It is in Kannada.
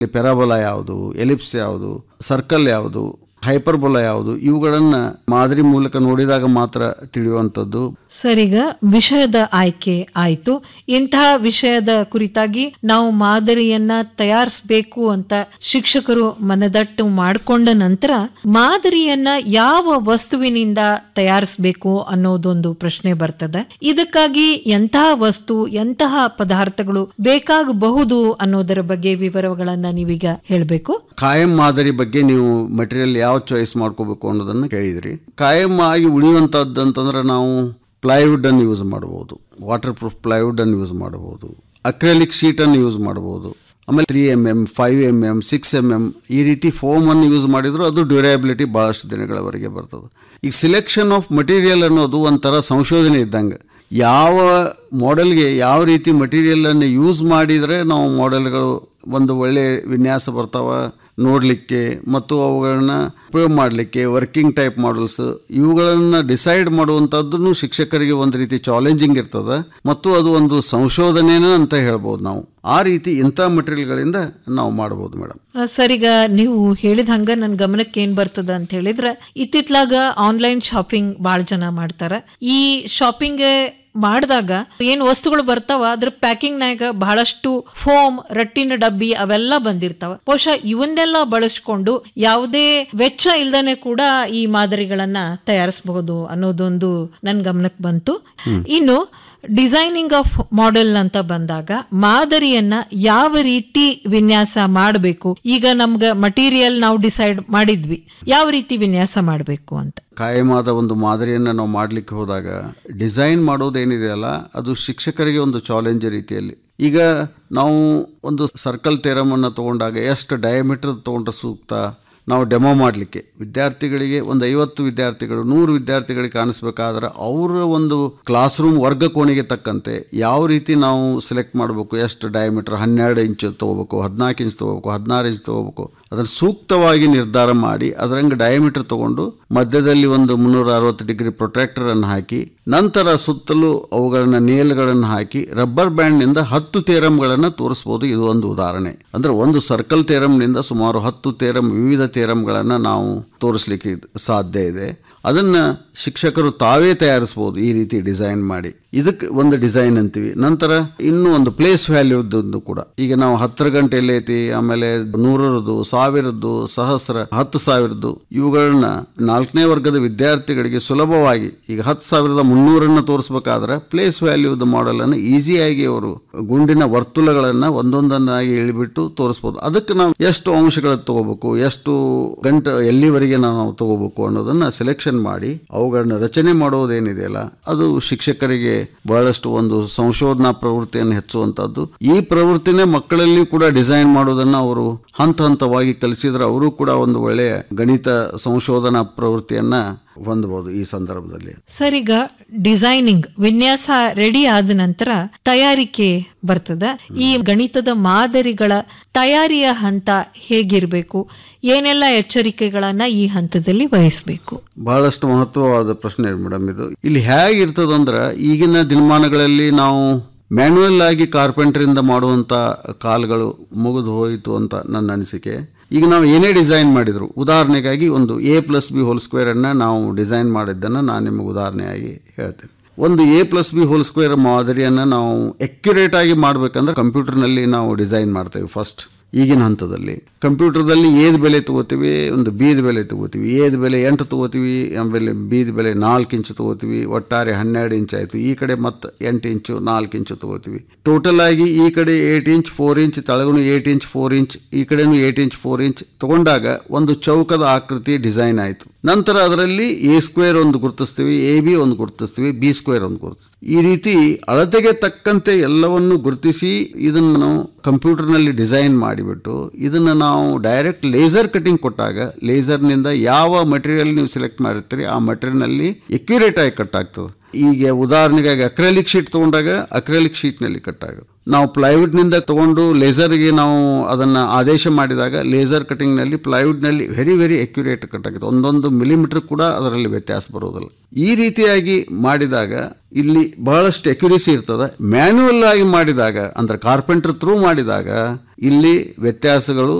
ಪೆರಾಬೋಲಾ ಯಾವುದು ಎಲಿಪ್ಸ್ ಯಾವುದು ಸರ್ಕಲ್ ಯಾವುದು ಹೈಪರ್ಬೋಲಾ ಯಾವುದು ಇವುಗಳನ್ನು ಮಾದರಿ ಮೂಲಕ ನೋಡಿದಾಗ ಮಾತ್ರ ತಿಳಿಯುವಂಥದ್ದು ಸರಿಗ ವಿಷಯದ ಆಯ್ಕೆ ಆಯ್ತು ಇಂತಹ ವಿಷಯದ ಕುರಿತಾಗಿ ನಾವು ಮಾದರಿಯನ್ನ ತಯಾರಿಸಬೇಕು ಅಂತ ಶಿಕ್ಷಕರು ಮನದಟ್ಟು ಮಾಡಿಕೊಂಡ ನಂತರ ಮಾದರಿಯನ್ನ ಯಾವ ವಸ್ತುವಿನಿಂದ ತಯಾರಿಸಬೇಕು ಅನ್ನೋದೊಂದು ಪ್ರಶ್ನೆ ಬರ್ತದೆ ಇದಕ್ಕಾಗಿ ಎಂತಹ ವಸ್ತು ಎಂತಹ ಪದಾರ್ಥಗಳು ಬೇಕಾಗಬಹುದು ಅನ್ನೋದರ ಬಗ್ಗೆ ವಿವರಗಳನ್ನ ನೀವೀಗ ಹೇಳಬೇಕು ಕಾಯಂ ಮಾದರಿ ಬಗ್ಗೆ ನೀವು ಮಟೀರಿಯಲ್ ಯಾವ ಚಾಯ್ಸ್ ಮಾಡ್ಕೋಬೇಕು ಅನ್ನೋದನ್ನು ಕೇಳಿದ್ರಿ ಕಾಯಂ ಆಗಿ ಉಳಿಯುವಂಥದ್ದು ಅಂತಂದ್ರೆ ನಾವು ಪ್ಲೈವುಡ್ ಅನ್ನು ಯೂಸ್ ಮಾಡ್ಬೋದು ವಾಟರ್ ಪ್ರೂಫ್ ಪ್ಲೈವುಡ್ ಅನ್ನು ಯೂಸ್ ಮಾಡ್ಬೋದು ಅಕ್ರೆಲಿಕ್ ಶೀಟನ್ನು ಯೂಸ್ ಮಾಡ್ಬೋದು ಆಮೇಲೆ three M M five M M six M M ಈ ರೀತಿ ಫೋಮನ್ನು ಯೂಸ್ ಮಾಡಿದ್ರು ಅದು ಡ್ಯೂರೇಬಿಲಿಟಿ ಭಾಳಷ್ಟು ದಿನಗಳವರೆಗೆ ಬರ್ತದೆ ಈಗ ಸಿಲೆಕ್ಷನ್ ಆಫ್ ಮಟೀರಿಯಲ್ ಅನ್ನೋದು ಒಂಥರ ಸಂಶೋಧನೆ ಇದ್ದಂಗೆ ಯಾವ ಮಾಡೆಲ್ಗೆ ಯಾವ ರೀತಿ ಮಟೀರಿಯಲನ್ನು ಯೂಸ್ ಮಾಡಿದರೆ ನಾವು ಮಾಡೆಲ್ಗಳು ಒಂದು ಒಳ್ಳೆಯ ವಿನ್ಯಾಸ ಬರ್ತಾವ ನೋಡಲಿಕ್ಕೆ ಮತ್ತು ಅವುಗಳನ್ನ ಉಪಯೋಗ ಮಾಡಲಿಕ್ಕೆ ವರ್ಕಿಂಗ್ ಟೈಪ್ ಮಾಡಲ್ಸ್ ಇವುಗಳನ್ನು ಡಿಸೈಡ್ ಮಾಡುವಂಥದ್ದು ಶಿಕ್ಷಕರಿಗೆ ಒಂದು ರೀತಿ ಚಾಲೆಂಜಿಂಗ್ ಇರ್ತದೆ ಮತ್ತು ಅದು ಒಂದು ಸಂಶೋಧನೆನ ಅಂತ ಹೇಳ್ಬೋದು ನಾವು ಆ ರೀತಿ ಇಂಥ ಮಟೀರಿಯಲ್ಗಳಿಂದ ನಾವು ಮಾಡ್ಬೋದು ಮೇಡಮ್ ಆ, ಸರಿಗ ನೀವು ಹೇಳಿದ ಹಂಗ ನನ್ನ ಗಮನಕ್ಕೆ ಏನ್ ಬರ್ತದ ಅಂತ ಹೇಳಿದ್ರೆ ಇತ್ತಿತ್ಲಾಗ ಆನ್ಲೈನ್ ಶಾಪಿಂಗ್ ಭಾಳ ಜನ ಮಾಡ್ತಾರ ಈ ಶಾಪಿಂಗ್ ಮಾಡಿದಾಗ ಏನ್ ವಸ್ತುಗಳು ಬರ್ತಾವ ಅದ್ರ ಪ್ಯಾಕಿಂಗ್ ನಾಗ ಬಹಳಷ್ಟು ಫೋಮ್ ರಟ್ಟಿನ ಡಬ್ಬಿ ಅವೆಲ್ಲ ಬಂದಿರ್ತಾವ ಬಹುಶಃ ಇವನ್ನೆಲ್ಲ ಬಳಸ್ಕೊಂಡು ಯಾವುದೇ ವೆಚ್ಚ ಇಲ್ದೇನೆ ಕೂಡ ಈ ಮಾದರಿಗಳನ್ನ ತಯಾರಿಸಬಹುದು ಅನ್ನೋದೊಂದು ನನ್ ಗಮನಕ್ಕೆ ಬಂತು ಇನ್ನು ಡಿಸೈನಿಂಗ್ ಆಫ್ ಮಾಡೆಲ್ ಅಂತ ಬಂದಾಗ ಮಾದರಿಯನ್ನ ಯಾವ ರೀತಿ ವಿನ್ಯಾಸ ಮಾಡಬೇಕು ಈಗ ನಮ್ಗೆ ಮಟೀರಿಯಲ್ ನಾವು ಡಿಸೈಡ್ ಮಾಡಿದ್ವಿ ಯಾವ ರೀತಿ ವಿನ್ಯಾಸ ಮಾಡಬೇಕು ಅಂತ ಕಾಯಮಾದ ಒಂದು ಮಾದರಿಯನ್ನು ನಾವು ಮಾಡಲಿಕ್ಕೆ ಹೋದಾಗ ಡಿಸೈನ್ ಮಾಡೋದೇನಿದೆಯಲ್ಲ ಅದು ಶಿಕ್ಷಕರಿಗೆ ಒಂದು ಚಾಲೆಂಜ್ ರೀತಿಯಲ್ಲಿ ಈಗ ನಾವು ಒಂದು ಸರ್ಕಲ್ ಥೇರಮನ್ನು ತಗೊಂಡಾಗ ಎಷ್ಟು ಡಯಾಮೀಟರ್ ತೊಗೊಂಡ್ರೆ ಸೂಕ್ತ ನಾವು ಡೆಮೋ ಮಾಡಲಿಕ್ಕೆ ವಿದ್ಯಾರ್ಥಿಗಳಿಗೆ ಒಂದು ಐವತ್ತು ವಿದ್ಯಾರ್ಥಿಗಳು ನೂರು ವಿದ್ಯಾರ್ಥಿಗಳಿಗೆ ಕಾಣಿಸ್ಬೇಕಾದ್ರೆ ಅವರ ಒಂದು ಕ್ಲಾಸ್ ರೂಮ್ ವರ್ಗ ಕೋಣೆಗೆ ತಕ್ಕಂತೆ ಯಾವ ರೀತಿ ನಾವು ಸೆಲೆಕ್ಟ್ ಮಾಡಬೇಕು ಎಷ್ಟು ಡಯಾಮೀಟರ್ ಹನ್ನೆರಡು ಇಂಚು ತೊಗೋಬೇಕು ಹದಿನಾಲ್ಕು ಇಂಚ್ ತೊಗೋಬೇಕು ಹದಿನಾರು ಇಂಚ್ ತೊಗೋಬೇಕು ಅದನ್ನು ಸೂಕ್ತವಾಗಿ ನಿರ್ಧಾರ ಮಾಡಿ ಅದರಂಗೆ ಡಯಾಮೀಟರ್ ತಗೊಂಡು ಮಧ್ಯದಲ್ಲಿ ಒಂದು ಮುನ್ನೂರ ಅರವತ್ತು ಡಿಗ್ರಿ ಪ್ರೊಟೆಕ್ಟರನ್ನು ಹಾಕಿ ನಂತರ ಸುತ್ತಲೂ ಅವುಗಳನ್ನ ನೇಲ್ಗಳನ್ನು ಹಾಕಿ ರಬ್ಬರ್ ಬ್ಯಾಂಡ್ನಿಂದ ಹತ್ತು ತೇರಮ್ಗಳನ್ನು ತೋರಿಸ್ಬೋದು ಇದು ಒಂದು ಉದಾಹರಣೆ ಅಂದರೆ ಒಂದು ಸರ್ಕಲ್ ತೇರಮ್ನಿಂದ ಸುಮಾರು ಹತ್ತು ತೇರಮ್ ವಿವಿಧ ತೇರಮ್ಗಳನ್ನು ನಾವು ತೋರಿಸ್ಲಿಕ್ಕೆ ಸಾಧ್ಯ ಇದೆ ಅದನ್ನು ಶಿಕ್ಷಕರು ತಾವೇ ತಯಾರಿಸ್ಬೋದು ಈ ರೀತಿ ಡಿಸೈನ್ ಮಾಡಿ ಇದಕ್ಕೆ ಒಂದು ಡಿಸೈನ್ ಅಂತೀವಿ ನಂತರ ಇನ್ನೂ ಒಂದು ಪ್ಲೇಸ್ ವ್ಯಾಲ್ಯೂದ್ದು ಕೂಡ ಈಗ ನಾವು ಹತ್ತರ ಗಂಟೆಯಲ್ಲಿ ಐತಿ ಆಮೇಲೆ ನೂರರದ್ದು ಸಾವಿರದ್ದು ಸಹಸ್ರ ಹತ್ತು ಸಾವಿರದ್ದು ಇವುಗಳನ್ನ ನಾಲ್ಕನೇ ವರ್ಗದ ವಿದ್ಯಾರ್ಥಿಗಳಿಗೆ ಸುಲಭವಾಗಿ ಈಗ ಹತ್ತು ಸಾವಿರದ ಮುನ್ನೂರನ್ನು ತೋರಿಸ್ಬೇಕಾದ್ರೆ ಪ್ಲೇಸ್ ವ್ಯಾಲ್ಯೂದ ಮಾಡೆಲನ್ನು ಈಸಿಯಾಗಿ ಅವರು ಗುಂಡಿನ ವರ್ತುಲಗಳನ್ನು ಒಂದೊಂದನ್ನಾಗಿ ಇಳಿಬಿಟ್ಟು ತೋರಿಸ್ಬೋದು ಅದಕ್ಕೆ ನಾವು ಎಷ್ಟು ಅಂಶಗಳು ತಗೋಬೇಕು ಎಷ್ಟು ಗಂಟ ಎಲ್ಲಿವರೆಗೆ ನಾವು ತಗೋಬೇಕು ಅನ್ನೋದನ್ನ ಸೆಲೆಕ್ಷನ್ ಮಾಡಿ ಅವುಗಳನ್ನ ರಚನೆ ಮಾಡೋದೇನಿದೆಯಲ್ಲ ಅದು ಶಿಕ್ಷಕರಿಗೆ ಬಹಳಷ್ಟು ಒಂದು ಸಂಶೋಧನಾ ಪ್ರವೃತ್ತಿಯನ್ನು ಹೆಚ್ಚುವಂಥದ್ದು ಈ ಪ್ರವೃತ್ತಿನೇ ಮಕ್ಕಳಲ್ಲಿ ಕೂಡ ಡಿಸೈನ್ ಮಾಡೋದನ್ನ ಅವರು ಹಂತ ಹಂತವಾಗಿ ಕಲಿಸಿದ್ರೆ ಅವರು ಕೂಡ ಒಂದು ಒಳ್ಳೆಯ ಗಣಿತ ಸಂಶೋಧನಾ ಪ್ರವೃತ್ತಿಯನ್ನ ಹೊಂದಬಹುದು ಈ ಸಂದರ್ಭದಲ್ಲಿ ಸರಿಗ ಡಿಸೈನಿಂಗ್ ವಿನ್ಯಾಸ ರೆಡಿ ಆದ ನಂತರ ತಯಾರಿಕೆ ಬರ್ತದ ಈ ಗಣಿತದ ಮಾದರಿಗಳ ತಯಾರಿಯ ಹಂತ ಹೇಗಿರಬೇಕು ಏನೆಲ್ಲ ಎಚ್ಚರಿಕೆಗಳನ್ನ ಈ ಹಂತದಲ್ಲಿ ವಹಿಸಬೇಕು ಬಹಳಷ್ಟು ಮಹತ್ವವಾದ ಪ್ರಶ್ನೆ ಮೇಡಮ್ ಇದು ಇಲ್ಲಿ ಹೇಗಿರ್ತದಂದ್ರೆ ಈಗಿನ ದಿನಮಾನಗಳಲ್ಲಿ ನಾವು ಮ್ಯಾನ್ಯುವಲ್ ಆಗಿ ಕಾರ್ಪೆಂಟ್ರಿಂದ ಮಾಡುವಂಥ ಕಾಲ್ಗಳು ಮುಗಿದು ಹೋಯಿತು ಅಂತ ನನ್ನ ಅನಿಸಿಕೆ ಈಗ ನಾವು ಏನೇ ಡಿಸೈನ್ ಮಾಡಿದ್ರು ಉದಾಹರಣೆಗಾಗಿ ಒಂದು ಎ ಪ್ಲಸ್ ಬಿ ಹೋಲ್ ಸ್ಕ್ವೇರನ್ನು ನಾವು ಡಿಸೈನ್ ಮಾಡಿದ್ದನ್ನು ನಾನು ನಿಮಗೆ ಉದಾಹರಣೆಯಾಗಿ ಹೇಳ್ತೇನೆ ಒಂದು A plus B whole square ಮಾದರಿಯನ್ನು ನಾವು ಅಕ್ಯುರೇಟ್ ಆಗಿ ಮಾಡಬೇಕಂದ್ರೆ ಕಂಪ್ಯೂಟರ್ನಲ್ಲಿ ನಾವು ಡಿಸೈನ್ ಮಾಡ್ತೇವೆ ಫಸ್ಟ್ ಈಗಿನ ಹಂತದಲ್ಲಿ ಕಂಪ್ಯೂಟರ್ದಲ್ಲಿ ಏದ್ ಬೆಲೆ ತಗೋತೀವಿ ಒಂದು ಬೀದ್ ಬೆಲೆ ತಗೋತೀವಿ ಏದ್ ಬೆಲೆ ಎಂಟು ತಗೋತೀವಿ ಆಮೇಲೆ ಬೀದ್ ಬೆಲೆ ನಾಲ್ಕು ಇಂಚು ತಗೋತೀವಿ ಒಟ್ಟಾರೆ ಹನ್ನೆರಡು ಇಂಚ್ ಆಯಿತು ಈ ಕಡೆ ಮತ್ತೆ ಎಂಟು ಇಂಚು ನಾಲ್ಕು ಇಂಚು ತಗೋತೀವಿ ಟೋಟಲ್ ಆಗಿ ಈ ಕಡೆ ಏಟ್ ಇಂಚ್ ಫೋರ್ ಇಂಚ್ ತಳಗೂ ಏಟ್ ಇಂಚ್ ಫೋರ್ ಇಂಚ್ ಈ ಕಡೆನೂ ಏಟ್ ಇಂಚ್ ಫೋರ್ ಇಂಚ್ ತಗೊಂಡಾಗ ಒಂದು ಚೌಕದ ಆಕೃತಿ ಡಿಸೈನ್ ಆಯಿತು ನಂತರ ಅದರಲ್ಲಿ ಎ ಸ್ಕ್ವೇರ್ ಒಂದು ಗುರುತಿಸ್ತೀವಿ ಎ ಬಿ ಒಂದು ಗುರುತಿಸ್ತೀವಿ ಬಿ ಸ್ಕ್ವೇರ್ ಒಂದು ಗುರುತಿಸ್ತೀವಿ ಈ ರೀತಿ ಅಳತೆಗೆ ತಕ್ಕಂತೆ ಎಲ್ಲವನ್ನು ಗುರುತಿಸಿ ಇದನ್ನು ನಾವು ಕಂಪ್ಯೂಟರ್ನಲ್ಲಿ ಡಿಸೈನ್ ಮಾಡಿಬಿಟ್ಟು ಇದನ್ನು ನಾವು ಡೈರೆಕ್ಟ್ ಲೇಸರ್ ಕಟಿಂಗ್ ಕೊಟ್ಟಾಗ ಲೇಸರ್ನಿಂದ ಯಾವ ಮಟೀರಿಯಲ್ ನೀವು ಸೆಲೆಕ್ಟ್ ಮಾಡಿರ್ತೀರಿ ಆ ಮಟೀರಿಯಲ್ನಲ್ಲಿ ಎಕ್ಯುರೇಟ್ ಆಗಿ ಕಟ್ ಆಗ್ತದೆ ಈಗ ಉದಾಹರಣೆಗಾಗಿ ಅಕ್ರೆಲಿಕ್ ಶೀಟ್ ತೊಗೊಂಡಾಗ ಅಕ್ರೆಲಿಕ್ ಶೀಟ್ನಲ್ಲಿ ಕಟ್ ಆಗೋದು ನಾವು ಪ್ಲೈವುಡ್ನಿಂದ ತಗೊಂಡು ಲೇಸರ್ಗೆ ನಾವು ಅದನ್ನು ಆದೇಶ ಮಾಡಿದಾಗ ಲೇಸರ್ ಕಟಿಂಗ್ನಲ್ಲಿ ಪ್ಲೈವುಡ್ನಲ್ಲಿ ವೆರಿ ವೆರಿ ಅಕ್ಯುರೇಟ್ ಕಟ್ ಆಗುತ್ತೆ ಒಂದೊಂದು ಮಿಲಿಮೀಟರ್ ಕೂಡ ಅದರಲ್ಲಿ ವ್ಯತ್ಯಾಸ ಬರೋದಿಲ್ಲ ಈ ರೀತಿಯಾಗಿ ಮಾಡಿದಾಗ ಇಲ್ಲಿ ಬಹಳಷ್ಟು ಅಕ್ಯುರೇಸಿ ಇರ್ತದೆ ಮ್ಯಾನ್ಯುವಲ್ ಆಗಿ ಮಾಡಿದಾಗ ಅಂದ್ರೆ ಕಾರ್ಪೆಂಟರ್ ಥ್ರೂ ಮಾಡಿದಾಗ ಇಲ್ಲಿ ವ್ಯತ್ಯಾಸಗಳು